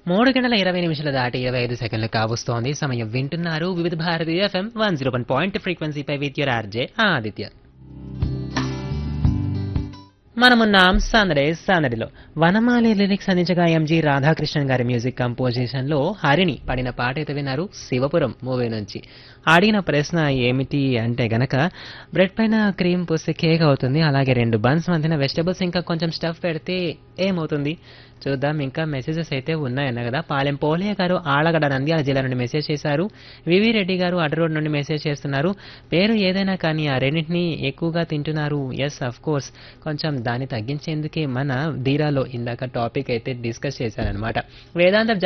మూడు గంటల ఇరవై నిమిషాల దాటి ఇరవై ఐదు సెకండ్లు కావస్తోంది సమయం వింటున్నారు Vividh Bharati FM one zero one point ఫ్రీక్వెన్సీపై విత్ యువర్ ఆర్జే ఆదిత్య మనమున్నాం సందడే సందడిలో వనమాలి లిరిక్స్ అందించగా ఎంజి రాధాకృష్ణన్ గారి మ్యూజిక్ కంపోజిషన్ లో హరిణి పడిన పాట అయితే విన్నారు శివపురం మూవీ నుంచి అడిగిన ప్రశ్న ఏమిటి అంటే గనక బ్రెడ్ పైన క్రీమ్ పోస్తే కేక్ అవుతుంది అలాగే రెండు బన్స్ మధ్యన వెజిటబుల్స్ ఇంకా కొంచెం స్టఫ్ పెడితే ఏమవుతుంది చూద్దాం ఇంకా మెసేజెస్ అయితే ఉన్నాయన్న కదా పాలెం పోలయ్య గారు ఆళ్ళగడ నంద్యాల జిల్లా నుండి మెసేజ్ చేశారు వివి రెడ్డి గారు అడ్డ రోడ్ నుండి మెసేజ్ చేస్తున్నారు పేరు ఏదైనా కానీ ఆ రెండింటిని ఎక్కువగా తింటున్నారు ఎస్ అఫ్ కోర్స్ కొంచెం దాన్ని తగ్గించేందుకే మన ధీరాలో ఇందాక టాపిక్ అయితే డిస్కస్ చేశారనమాట వేదాంత